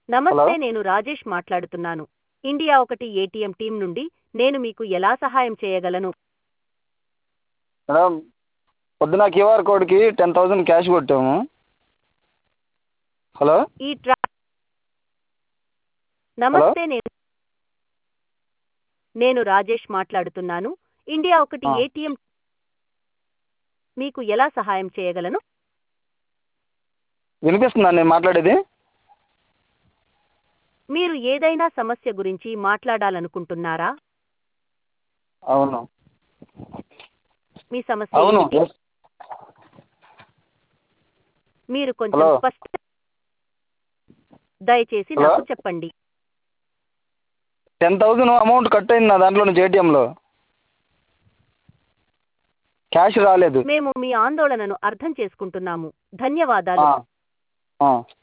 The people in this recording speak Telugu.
నమస్తే హలో నేను రాజేష్ మాట్లాడుతున్నాను ఇండియా ఒకటి ఏటీఎం టీం నుండి నేను మీకు ఎలా సహాయం చేయగలను మేడం పొద్దున క్యూఆర్ కోడ్కి టెన్ థౌసండ్ క్యాష్ కొట్టాము హలో ఈ ట్రా నమస్తే నేను నేను రాజేష్ మాట్లాడుతున్నాను ఇండియా ఒకటి ఆ. ఏటీఎం మీకు ఎలా సహాయం చేయగలను వినిపిస్తుందా నేను మాట్లాడేది మీరు ఏదైనా సమస్య గురించి మాట్లాడాలనుకుంటున్నారా అవును మీ సమస్య అవును ఏమిటి? ఎస్ మీరు కొంచెం హలో స్పష్ట దయచేసి హలో నాకు చెప్పండి టెన్ థౌసండ్ అమౌంట్ కట్ అయింది నా దాంట్లో నుంచి ఏటీఎంలో క్యాష్ రాలేదు మేము మీ ఆందోళనను అర్థం చేసుకుంటున్నాము ధన్యవాదాలు ఆ, ఆ.